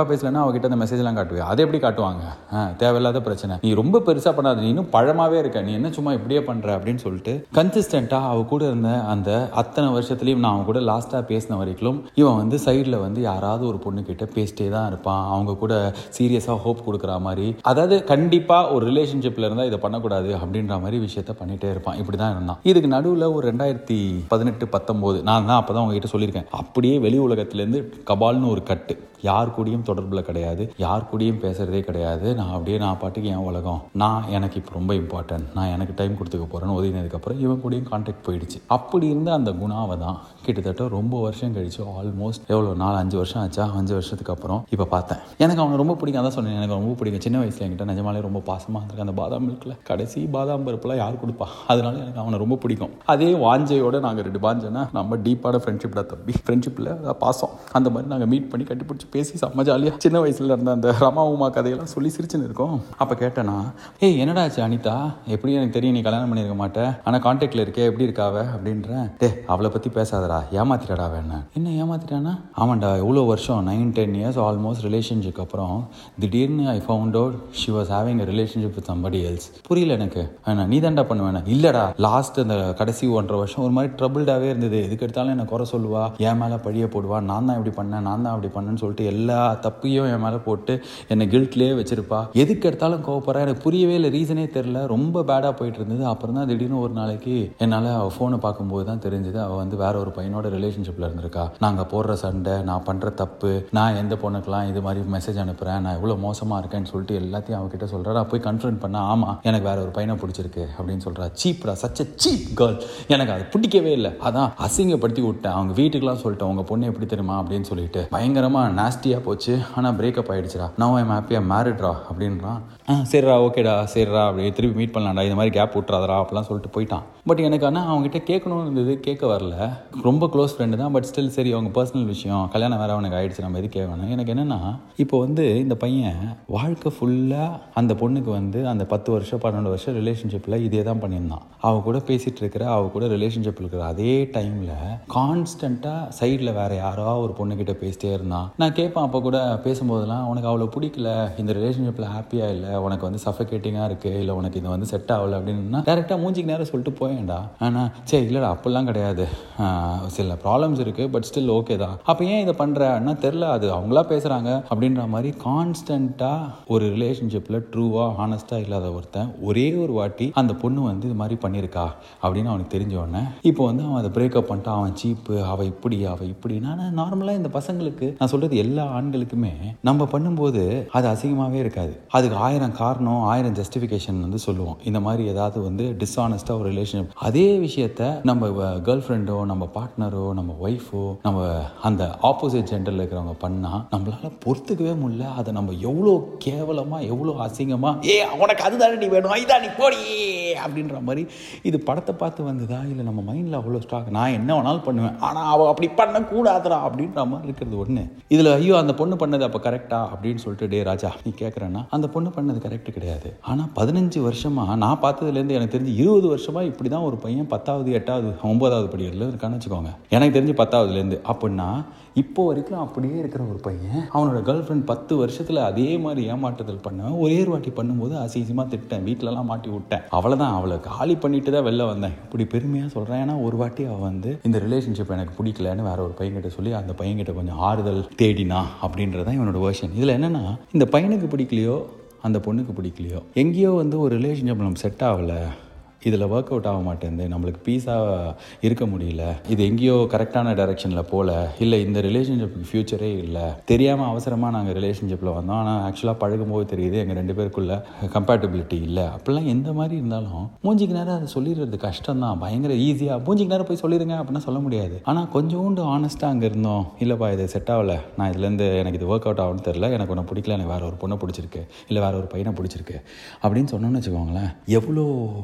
அவகிட்ட அந்த மெசேஜ்லாம் காட்டுவேன் அதை எப்படி காட்டுவாங்க ஆ, தேவையில்லாத பிரச்சனை நீ ரொம்ப பெருசாக பண்ணாத நீ இன்னும் பழமாவே இருக்க நீ என்ன சும்மா இப்படியே பண்ற அப்படின்னு சொல்லிட்டு கன்சிஸ்டண்ட்டாக அவ கூட இருந்த அந்த அத்தனை வருஷத்துலையும் நான் அவன் கூட லாஸ்ட்டாக பேசின வரைக்கும் இவன் வந்து சைடில் வந்து யாராவது ஒரு பொண்ணு கிட்ட பேசிட்டே தான் இருப்பான் அவங்க கூட சீரியஸாக ஹோப் கொடுக்குற மாதிரி அதாவது கண்டிப்பாக ஒரு ரிலேஷன்ஷிப்பில் இருந்தால் இதை பண்ணக்கூடாது அப்படின்ற மாதிரி விஷயத்த பண்ணிட்டே இருப்பான் இப்படி தான் இருந்தான் இதுக்கு நடுவில் ஒரு ரெண்டாயிரத்தி பதினெட்டு பத்தொம்போது நான் தான் அப்போ தான் உங்ககிட்ட சொல்லியிருக்கேன் அப்படியே வெளி உலகத்துலேருந்து கபால்னு ஒரு கட்டு யார் கூடயும் தொடர்பில் கிடையாது யார் கூடயும் பேசுறதே கிடையாது நான் அப்படியே நான் பாட்டுக்கு என் உலகம் நான் எனக்கு இப்போ ரொம்ப இம்பார்ட்டன்ட் நான் எனக்கு டைம் கொடுத்துக்க போகிறேன்னு ஒதுங்கினதுக்கப்புறம் இவன் கூடயும் கான்டாக்ட் போயிடுச்சு அப்படி இருந்த அந்த குணாவை தான் கிட்டத்தட்ட ரொம்ப வருஷம் கழிச்சு ஆல்மோஸ்ட் எவ்வளோ நாலு அஞ்சு வருஷம் ஆச்சா அஞ்சு வருஷத்துக்கு அப்புறம் இப்போ பார்த்தேன் எனக்கு அவனை ரொம்ப பிடிக்கும் அதான் சொன்னேன் எனக்கு ரொம்ப பிடிக்கும் சின்ன வயசுல என்கிட்ட நிஜமாலே ரொம்ப பாசமாக இருந்திருக்கு அந்த பாதாம் மில்கில் கடைசி பாதாம் பருப்புலாம் யார் கொடுப்பா அதனால எனக்கு அவனை ரொம்ப பிடிக்கும் அதே வாஞ்சையோட நாங்கள் ரெண்டு பாஞ்சனா நம்ம டீப்பான ஃப்ரெண்ட்ஷிப்டா தம்பி ஃப்ரெண்ட்ஷிப்பில் பாசம் அந்த மாதிரி நாங்கள் மீட் பண்ணி கட்டிப்பிடிச்சி பேசி செம்ம ஜாலியாக சின்ன வயசுல இருந்த அந்த ரமா உமா கதையெல்லாம் சொல்லி சிரிச்சுன்னு இருக்கோம் அப்போ கேட்டேனா ஏய் என்னடா ஆச்சு அனிதா எப்படி எனக்கு தெரியும் நீ கல்யாணம் பண்ணியிருக்க மாட்டேன் ஆனால் கான்டாக்டில் இருக்கே எப்படி இருக்காவ அப்படின்றேன் டே அவளை பற்றி பேசாதடா ஏமாத்திட்டடா வேணா என்ன ஏமாத்திட்டானா ஆமாண்டா எவ்வளோ வருஷம் nine ten years almost relationship அப்புறம் திடீர்னு I found out she was having a relationship with somebody else புரியல எனக்கு வேணா நீ தான்டா பண்ணுவேன் இல்லடா லாஸ்ட் அந்த கடைசி ஒன்றரை வருஷம் ஒரு மாதிரி ட்ரபிள்டாவே இருந்தது எதுக்கு எடுத்தாலும் என்ன குறை சொல்லுவா என் மேலே பழிய போடுவா நான் தான் இப்படி பண்ணேன் நான் தான் அப்படி பண்ணேன்னு சொல்லிட்டு எல்லா தப்பையும் என் மேலே போட்டு என்னை கில்ட்லேயே வச்சிருப்பா எதுக்கு எடுத்தாலும் கோவப்படுறா எனக்கு புரியவே இல்லை ரீசனே தெரில ரொம்ப பேடாக போயிட்டு இருந்தது அப்புறம் தான் திடீர்னு ஒரு நாளைக்கு என்னால் அவள் ஃபோனை பார்க்கும்போது தான் தெரிஞ்சது அவள் வந்து வேற ஒரு பையனோட ரிலேஷன்ஷிப்பில் இருந்திருக்கா நாங்கள் போடுற சண்டை நான் பண்ணுற தப்பு நான் எந்த பொண்ணுக்கெல்லாம் இது மாதிரி மெசேஜ் அனுப்புகிறேன் நான் எவ்வளோ மோசமாக இருக்கேன்னு சொல்லிட்டு எல்லாத்தையும் அவகிட்ட சொல்கிறா நான் போய் கன்ஃபர்ன் பண்ண ஆமாம் எனக்கு வேற ஒரு பையனை பிடிச்சிருக்கு அப்படின்னு சொல்கிறா சீப்ரா சச்ச சீப் கேர்ள் எனக்கு அது பிடிக்கவே இல்லை அதான் அசிங்கப்படுத்தி விட்டேன் அவங்க வீட்டுக்கெல்லாம் சொல்லிட்டேன் உங்கள் பொண்ணு எப்படி தெரியுமா அப்படின்னு சொல்லிட்டு பயங்கரமாக நாஸ்டியாக போச்சு ஆனால் பிரேக்கப் ஆயிடுச்சுடா நான் ஐம் ஹாப்பியாக மேரிட்ரா அப்படின்றான் ஆ சரிடா ஓகேடா சரிடா அப்படி திருப்பி மீட் பண்ணலாம்டா இந்த மாதிரி கேப் விட்றாதரா அப்படிலாம் சொல்லிட்டு போயிட்டான் பட் எனக்கு ஆனால் அவங்ககிட்ட கேட்கணும்னு இருந்தது கேட்க வரல ரொம்ப க்ளோஸ் ஃப்ரெண்டு தான் பட் ஸ்டில் சரி அவங்க பர்சனல் விஷயம் கல்யாணம் வேற அவனுக்கு ஆயிடுச்சு நம்ம எது கேட்கணும் எனக்கு என்னென்னா இப்போ வந்து இந்த பையன் வாழ்க்கை ஃபுல்லாக அந்த பொண்ணுக்கு வந்து அந்த பத்து வருஷம் பன்னெண்டு வருஷம் ரிலேஷன்ஷிப்பில் இதே தான் பண்ணியிருந்தான் அவ கூட பேசிகிட்டு இருக்கிற அவ கூட ரிலேஷன்ஷிப்பில் இருக்கிற அதே டைமில் கான்ஸ்டண்ட்டாக சைடில் வேற யாரோ ஒரு பொண்ணுக்கிட்ட பேசிட்டே இருந்தான் நான் கேட்பேன் அப்போ கூட பேசும்போதெல்லாம் உனக்கு அவ்வளோ பிடிக்கல இந்த ரிலேஷன்ஷிப்பில் ஹாப்பியாக இல்லை உனக்கு வந்து சஃபகேட்டிங்காக இருக்குது இல்லை உனக்கு இது வந்து செட் ஆகலை அப்படின்னா டேரெக்டாக மூஞ்சிக்கு நேரம் சொல்லிட்டு போயேன்டா ஆனால் சரி இல்லைடா அப்படிலாம் கிடையாது ஆஹ் சில ப்ராப்ளம்ஸ் இருக்குது பட் ஸ்டில் ஓகே தான் அப்போ ஏன் இதை பண்ணுறன்னா தெரில அது அவங்களா பேசுகிறாங்க அப்படின்ற மாதிரி கான்ஸ்டண்ட்டாக ஒரு ரிலேஷன்ஷிப்பில் ட்ரூவாக ஹானஸ்ட்டாக இல்லாத ஒருத்தன் ஒரே ஒரு வாட்டி அந்த பொண்ணு வந்து இது மாதிரி பண்ணியிருக்கா அப்படின்னு அவனுக்கு தெரிஞ்ச உடனே இப்போ வந்து அவன் அதை பிரேக்கப் பண்ணிட்டான் அவன் சீப்பு அவள் இப்படி அவள் இப்படி நான் நார்மலாக இந்த பசங்களுக்கு நான் சொல்கிறது எல்லா ஆண்களுக்குமே நம்ம பண்ணும்போது அது அசிங்கமாகவே இருக்காது அதுக்கு ஆயிரம் காரணம் ஆயிரம் ஜஸ்டிஃபிகேஷன் வந்து சொல்லுவோம் இந்த மாதிரி ஏதாவது வந்து டிஸ்ஆனஸ்டாக ஒரு ரிலேஷன்ஷிப் அதே விஷயத்த நம்ம கேர்ள் ஃப்ரெண்டோ நம்ம பார்ட்னரோ நம்ம ஒய்ஃபோ நம்ம அந்த ஆப்போசிட் ஜெண்டரில் இருக்கிறவங்க பண்ணால் நம்மளால பொறுத்துக்கவே முடியல அதை நம்ம எவ்வளோ கேவலமாக எவ்வளோ அசிங்கமாக ஏ உனக்கு அதுதானே நீ வேணும் ஐதான் நீ போடி அப்படின்ற மாதிரி இது படத்தை பார்த்து வந்ததா இல்லை நம்ம மைண்டில் அவ்வளோ ஸ்டாக் நான் என்ன வேணாலும் பண்ணுவேன் ஆனால் அவள் அப்படி பண்ணக்கூடாதுடா அப்படின்ற மாதிரி இருக்கிறது ஒன்று இதில் ஐயோ அந்த பொண்ணு பண்ணது அப்போ கரெக்டா அப்படின்னு சொல்லிட்டு டே ராஜா நீ கேட்குறேன்னா அந்த பொண்ணு பண்ணது கரெக்ட் கிடையாது ஆனால் பதினஞ்சு வருஷமாக நான் பார்த்ததுலேருந்து எனக்கு தெரிஞ்சு இருபது வருஷமாக இப்படி தான் ஒரு பையன் பத்தாவது எட்டாவது ஒன்பதாவது படியில் இருக்கான்னு வச்சுக்கோங்க எனக்கு தெரிஞ்சு பத்தாவதுலேருந்து அப்படின்னா இப்போ வரைக்கும் அப்படியே இருக்கிற ஒரு பையன் அவனோட கேர்ள் ஃப்ரெண்ட் பத்து வருஷத்தில் அதே மாதிரி ஏமாற்றுதல் பண்ணவன் ஒரே ஒரு வாட்டி பண்ணும்போது அசிங்கமாக திட்டேன் வீட்டிலலாம் மாட்டி விட்டேன் அவ்வளோதான் அவளை காலி பண்ணிட்டு தான் வெளில வந்தேன் இப்படி பெருமையாக சொல்கிறேன் ஏன்னா ஒரு வாட்டி அவள் வந்து இந்த ரிலேஷன்ஷிப் எனக்கு பிடிக்கலன்னு வேற ஒரு பையன்கிட்ட சொல்லி அந்த பையன்கிட்ட கொஞ்சம் ஆறுதல் தேடினா அப்படின்றதான் இவனோட வேர்ஷன் இதில் என்னென்னா இந்த பையனுக்கு பிடிக்கலையோ அந்த பொண்ணுக்கு பிடிக்கலையோ எங்கேயோ வந்து ஒரு ரிலேஷன்ஷிப் நம்ம செட் ஆகலை இதில் ஒர்க் அவுட் ஆக மாட்டேங்குது நம்மளுக்கு பீஸாக இருக்க முடியல இது எங்கேயோ கரெக்டான டைரெக்ஷனில் போகல இல்லை இந்த ரிலேஷன்ஷிப்புக்கு ஃப்யூச்சரே இல்லை தெரியாமல் அவசரமாக நாங்கள் ரிலேஷன்ஷிப்பில் வந்தோம் ஆனால் ஆக்சுவலாக பழகும் போது தெரியுது எங்கள் ரெண்டு பேருக்குள்ள கம்பேட்டபிலிட்டி இல்லை அப்படிலாம் எந்த மாதிரி இருந்தாலும் மூஞ்சிக்கு நேரம் அதை சொல்லிடுறது கஷ்டம் தான் பயங்கர ஈஸியாக மூஞ்சிக்கு நேரம் போய் சொல்லிடுங்க அப்படின்னா சொல்ல முடியாது ஆனால் கொஞ்சோண்டு ஆனஸ்ட்டாக அங்கே இருந்தோம் இல்லைப்பா இது செட் ஆகலை நான் இதுலேருந்து எனக்கு இது ஒர்க் அவுட் ஆகும்னு தெரில எனக்கு ஒன்று பிடிக்கல எனக்கு வேறு ஒரு பொண்ணை பிடிச்சிருக்கு இல்லை வேறு ஒரு பையனை பிடிச்சிருக்கு அப்படின்னு சொன்னோன்னு வச்சுக்கோங்களேன் எவ்வளோ விஷயம்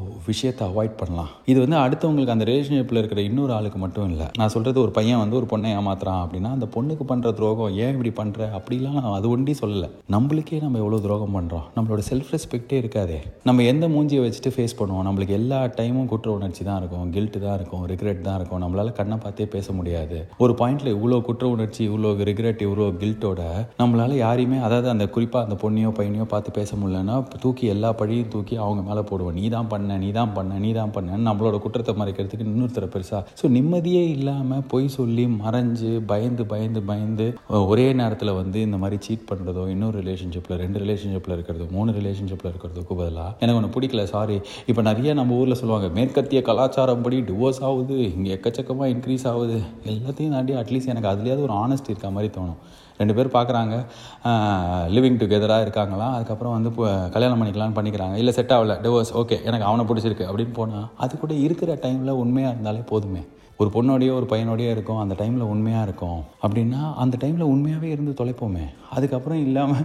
விஷயத்தை அவாய்ட் பண்ணலாம் இது வந்து அடுத்தவங்களுக்கு அந்த ரிலேஷன்ஷிப்பில் இருக்கிற இன்னொரு ஆளுக்கு மட்டும் இல்லை நான் சொல்கிறது ஒரு பையன் வந்து ஒரு பொண்ணை ஏமாத்துறான் அப்படின்னா அந்த பொண்ணுக்கு பண்ணுற துரோகம் ஏன் இப்படி பண்ணுற அப்படிலாம் நான் அது ஒண்டி சொல்லலை நம்மளுக்கே நம்ம எவ்வளோ துரோகம் பண்ணுறோம் நம்மளோட செல்ஃப் ரெஸ்பெக்டே இருக்காதே நம்ம எந்த மூஞ்சியை வச்சுட்டு ஃபேஸ் பண்ணுவோம் நம்மளுக்கு எல்லா டைமும் குற்ற உணர்ச்சி தான் இருக்கும் கில்ட்டு தான் இருக்கும் ரிக்ரெட் தான் இருக்கும் நம்மளால கண்ணை பார்த்தே பேச முடியாது ஒரு பாயிண்ட்ல இவ்வளோ குற்ற உணர்ச்சி இவ்வளோ ரிக்ரெட் இவ்வளோ கில்ட்டோட நம்மளால யாரையுமே அதாவது அந்த குறிப்பாக அந்த பொண்ணையோ பையனையோ பார்த்து பேச முடியலன்னா தூக்கி எல்லா பழியும் தூக்கி அவங்க மேலே போடுவோம் நீ தான் பண்ண நீ தான் பண்ண நீ தான் பண்ண நம்மளோட குற்றத்தை மறைக்கிறதுக்கு இன்னொருத்தர பெருசா ஸோ நிம்மதியே இல்லாமல் பொய் சொல்லி மறைஞ்சு பயந்து பயந்து பயந்து ஒரே நேரத்தில் வந்து இந்த மாதிரி சீட் பண்ணுறதோ இன்னொரு ரிலேஷன்ஷிப்பில் ரெண்டு ரிலேஷன்ஷிப்பில் இருக்கிறதோ மூணு ரிலேஷன்ஷிப்பில் இருக்கிறதுக்கு பதிலாக எனக்கு ஒன்று பிடிக்கல சாரி இப்போ நிறைய நம்ம ஊரில் சொல்லுவாங்க மேற்கத்திய கலாச்சாரம் படி டிவோர்ஸ் ஆகுது இங்கே எக்கச்சக்கமாக இன்க்ரீஸ் ஆகுது எல்லாத்தையும் தாண்டி அட்லீஸ்ட் எனக்கு அதுலேயாவது ஒரு ஆனஸ்ட் இருக்க மாதிரி தோணும் ரெண்டு பேர் பார்க்குறாங்க லிவிங் டுகெதராக இருக்காங்களாம் அதுக்கப்புறம் வந்து இப்போ கல்யாணம் பண்ணிக்கலாம்னு பண்ணிக்கிறாங்க இல்லை செட் ஆகல டிவோர்ஸ் ஓகே எனக்கு அவனை பிடிச்சிருக்கு அப்படின்னு போனால் அது கூட இருக்கிற டைமில் உண்மையாக இருந்தாலே போதுமே ஒரு பொண்ணோடையோ ஒரு பையனோடையோ இருக்கும் அந்த டைமில் உண்மையாக இருக்கும் அப்படின்னா அந்த டைமில் உண்மையாகவே இருந்து தொலைப்போமே அதுக்கப்புறம் இல்லாமல்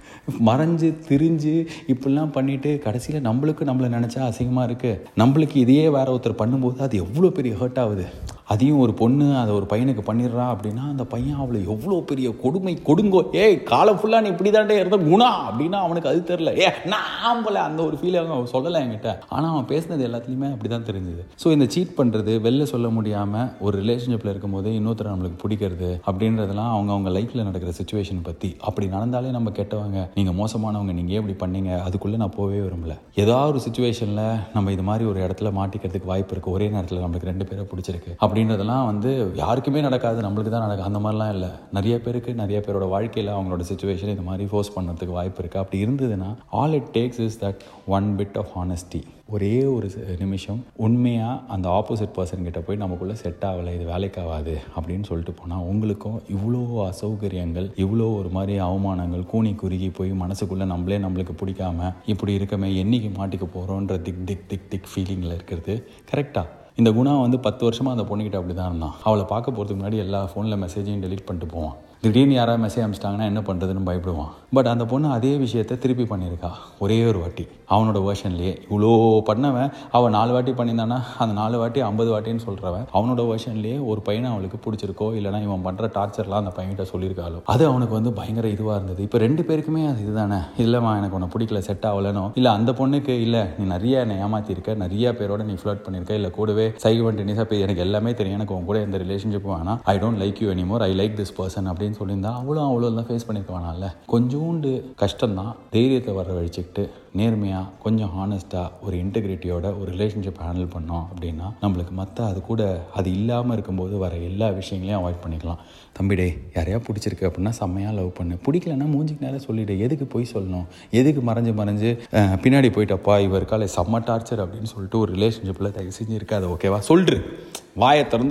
மறைஞ்சு திரிஞ்சு இப்படிலாம் பண்ணிட்டு கடைசியில் நம்மளுக்கு நம்மளை நினச்சா அசிங்கமாக இருக்குது நம்மளுக்கு இதையே வேற ஒருத்தர் பண்ணும்போது அது எவ்வளோ பெரிய ஹர்ட் ஆகுது அதையும் ஒரு பொண்ணு அதை ஒரு பையனுக்கு பண்ணிடுறா அப்படின்னா அந்த பையன் அவளை எவ்வளோ பெரிய கொடுமை கொடுங்கோ ஏய் காலம் ஃபுல்லாக நீ இப்படி தாண்டே இருந்த குணா அப்படின்னா அவனுக்கு அது தெரில ஏ நான் போல அந்த ஒரு ஃபீல் அவன் சொல்லலை என்கிட்ட ஆனால் அவன் பேசினது எல்லாத்துலேயுமே அப்படி தான் தெரிஞ்சுது ஸோ இந்த சீட் பண்ணுறது வெளில சொல்ல முடியாமல் ஒரு ரிலேஷன்ஷிப்பில் இருக்கும்போது இன்னொருத்தர் நம்மளுக்கு பிடிக்கிறது அப்படின்றதெல்லாம் அவங்க அவங்க லைஃப்பில் நடக்கிற சுச்சுவேஷன் பற்றி அப்படி நடந்தாலே நம்ம கெட்டவங்க நீங்கள் மோசமானவங்க நீங்கள் எப்படி பண்ணீங்க அதுக்குள்ளே நான் போகவே விரும்பல ஏதாவது ஒரு சுச்சுவேஷனில் நம்ம இது மாதிரி ஒரு இடத்துல மாட்டிக்கிறதுக்கு வாய்ப்பு இருக்குது ஒரே நேரத்தில் நம்மளுக்கு ரெண்டு பேரை பிடிச்சிருக்கு அப்படின்றதெல்லாம் வந்து யாருக்குமே நடக்காது நம்மளுக்கு தான் நடக்கும் அந்த மாதிரிலாம் இல்லை நிறைய பேருக்கு நிறைய பேரோட வாழ்க்கையில் அவங்களோட சுச்சுவேஷன் இந்த மாதிரி ஃபோர்ஸ் பண்ணுறதுக்கு வாய்ப்பு இருக்குது அப்படி இருந்ததுன்னா all it takes is that one bit of honesty ஒரே ஒரு ச- நிமிஷம் உண்மையாக அந்த ஆப்போசிட் பர்சன் கிட்ட போய் நமக்குள்ளே செட் ஆகலை இது வேலைக்கு ஆகாது அப்படின்னு சொல்லிட்டு போனால் உங்களுக்கும் இவ்வளோ அசௌகரியங்கள் இவ்வளோ ஒரு மாதிரி அவமானங்கள் கூனி குறுகி போய் மனசுக்குள்ளே நம்மளே நம்மளுக்கு பிடிக்காம இப்படி இருக்கமே என்னைக்கு மாட்டிக்க போகிறோன்ற திக் திக் திக் திக் ஃபீலிங்கில் இருக்கிறது கரெக்டாக இந்த குணா வந்து பத்து வருஷமாக அந்த பொண்ணுக்கிட்ட அப்படி தான் இருந்தான் அவளை பார்க்க போகிறதுக்கு முன்னாடி எல்லா ஃபோனில் மெசேஜையும் டெலீட் பண்ணிட்டு போவான் திடீர்னு யாராவது மெசேஜ் அனுப்பிச்சிட்டாங்கன்னா என்ன பண்ணுறதுன்னு பயப்படுவான் பட் அந்த பொண்ணு அதே விஷயத்தை திருப்பி பண்ணியிருக்கா ஒரே ஒரு வாட்டி அவனோட வேர்ஷன்லேயே இவ்வளோ பண்ணவன் அவன் நாலு வாட்டி பண்ணியிருந்தானா அந்த நாலு வாட்டி ஐம்பது வாட்டின்னு சொல்கிறவன் அவனோட வேர்ஷன்லேயே ஒரு பையனை அவளுக்கு பிடிச்சிருக்கோ இல்லைனா இவன் பண்ணுற டார்ச்சர்லாம் அந்த பையன்கிட்ட சொல்லியிருக்காளோ அது அவனுக்கு வந்து பயங்கர இதுவாக இருந்தது இப்போ ரெண்டு பேருக்குமே அது இதுதானே இல்லைம்மா எனக்கு உன்னை பிடிக்கல செட் ஆகலனோ இல்லை அந்த பொண்ணுக்கு இல்லை நீ நிறைய என்னை ஏமாத்திருக்க நிறைய பேரோட நீ ஃப்ளர்ட் பண்ணியிருக்க இல்லை கூடவே சைவன் டென்னிஸாக போய் எனக்கு எல்லாமே தெரியும் எனக்கு உன் கூட எந்த ரிலேஷன்ஷிப் வேணாம் I don't like you anymore I like this person அப்படின்னு சொல்லியிருந்தா அவ்வளோ அவ்வளோ தான் ஃபேஸ் பண்ணியிருக்க வேணாம்ல கொஞ்சோண்டு கஷ்டம்தான் தைரியத்தை வர வழிச்சுக்கிட்டு நேர்மையாக கொஞ்சம் ஹானஸ்ட்டாக ஒரு இன்டெகிரிட்டியோட ஒரு ரிலேஷன்ஷிப் ஹேண்டில் பண்ணோம் அப்படின்னா நம்மளுக்கு மற்ற அது கூட அது இல்லாமல் இருக்கும்போது வர எல்லா விஷயங்களையும் அவாய்ட் பண்ணிக்கலாம் தம்பிடே யாரையா பிடிச்சிருக்கு அப்படின்னா செம்மையாக லவ் பண்ணு பிடிக்கலன்னா மூஞ்சிக்கு நேரம் சொல்லிடு எதுக்கு போய் சொல்லணும் எதுக்கு மறைஞ்சு மறைஞ்சு அஹ், பின்னாடி போயிட்டப்பா இவர் காலை செம்ம டார்ச்சர் அப்படின்னு சொல்லிட்டு ஒரு ரிலேஷன்ஷிப்பில் தயவு செஞ்சு இருக்காது ஓகேவா சொல்லிரு வாயை திறந்து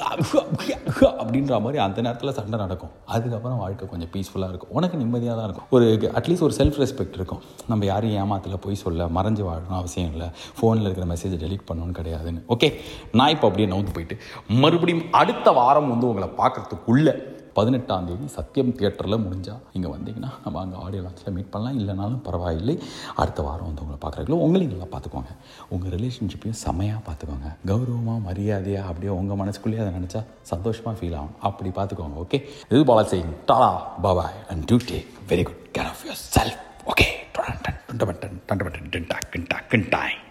அப்படின்ற மாதிரி அந்த நேரத்தில் சண்டை நடக்கும் அதுக்கப்புறம் வாழ்க்கை கொஞ்சம் பீஸ்ஃபுல்லாக இருக்கும் உனக்கு நிம்மதியாக தான் இருக்கும் ஒரு அட்லீஸ்ட் ஒரு செல்ஃப் ரெஸ்பெக்ட் இருக்கும் நம்ம யாரையும் ஏமாத்தல போய் சொல்ல மறைஞ்சு வாழணும் அவசியம் இல்லை ஃபோனில் இருக்கிற மெசேஜை டெலீட் பண்ணணும்னு கிடையாதுன்னு ஓகே நான் இப்போ அப்படியே நவுந்து போயிட்டு மறுபடியும் அடுத்த வாரம் வந்து உங்களை பார்க்கறதுக்குள்ள பதினெட்டாம் தேதி சத்யம் தியேட்டரில் முடிஞ்சால் இங்கே வந்தீங்கன்னா நம்ம அங்கே ஆடியோ லான்ச்சில் மீட் பண்ணலாம் இல்லைனாலும் பரவாயில்லை அடுத்த வாரம் வந்து உங்களை பார்க்குறீங்களோ உங்களையும் நல்லா பார்த்துக்கோங்க உங்கள் ரிலேஷன்ஷிப்பையும் செமையாக பார்த்துக்கோங்க கௌரவமாக மரியாதையாக அப்படியே உங்கள் மனசுக்குள்ளேயே அதை நினச்சா சந்தோஷமாக ஃபீல் ஆகும் அப்படி பார்த்துக்கோங்க ஓகே இது பாலா சிங் டாலா பாபாய் and to take very good care of yourself okay டன் டன் டன் டன் டன் டன் டன் டன் டன் டன் டன்